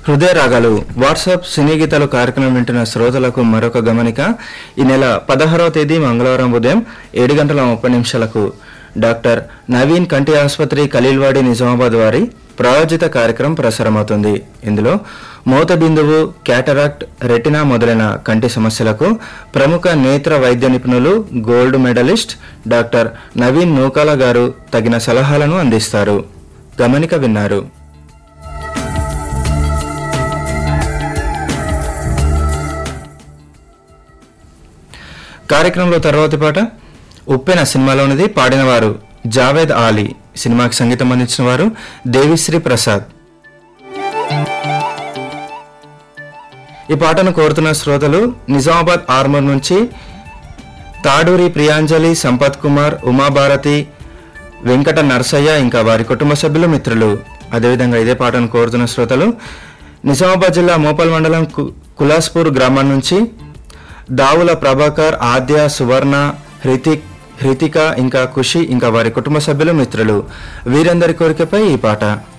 హృదయ రాగాలు వాట్సాప్ సినీ గీతాలు కార్యక్రమం వింటున్న శ్రోతలకు మరొక గమనిక ఈ నెల పదహారవ తేదీ మంగళవారం ఉదయం ఏడు గంటల ముప్పై నిమిషాలకు డాక్టర్ నవీన్ కంటి ఆసుపత్రి ఖలీల్వాడి నిజామాబాద్ వారి ప్రాయోజిత కార్యక్రమం ప్రసారమవుతుంది ఇందులో మోత బిందువు క్యాటరాక్ట్ రెటినా మొదలైన కంటి సమస్యలకు ప్రముఖ నేత్ర వైద్య నిపుణులు gold medallist doctor Naveen Nookala గారు తగిన సలహాలను అందిస్తారు గమనిక విన్నారు కార్యక్రమంలో తర్వాతి పాట ఉప్పెన సినిమాలోనిది పాడినవారు జావేద్ ఆలీ సినిమాకి సంగీతం అందించిన వారు దేవిశ్రీ ప్రసాద్ ఈ పాటను కోరుతున్న శ్రోతలు నిజామాబాద్ ఆర్మూర్ నుంచి తాడూరి ప్రియాంజలి సంపత్ కుమార్ ఉమాభారతి వెంకట నరసయ్య ఇంకా వారి కుటుంబ సభ్యులు మిత్రులు అదేవిధంగా ఇదే పాటను కోరుతున్న శ్రోతలు నిజామాబాద్ జిల్లా మోపల్ మండలం కు- కులాస్పూర్ గ్రామం నుంచి దావుల ప్రభాకర్ ఆద్య సువర్ణ హృతిక్ హృతిక ఇంకా ఖుషి ఇంకా వారి కుటుంబ సభ్యులు మిత్రులు వీరందరి కోరికపై ఈ పాట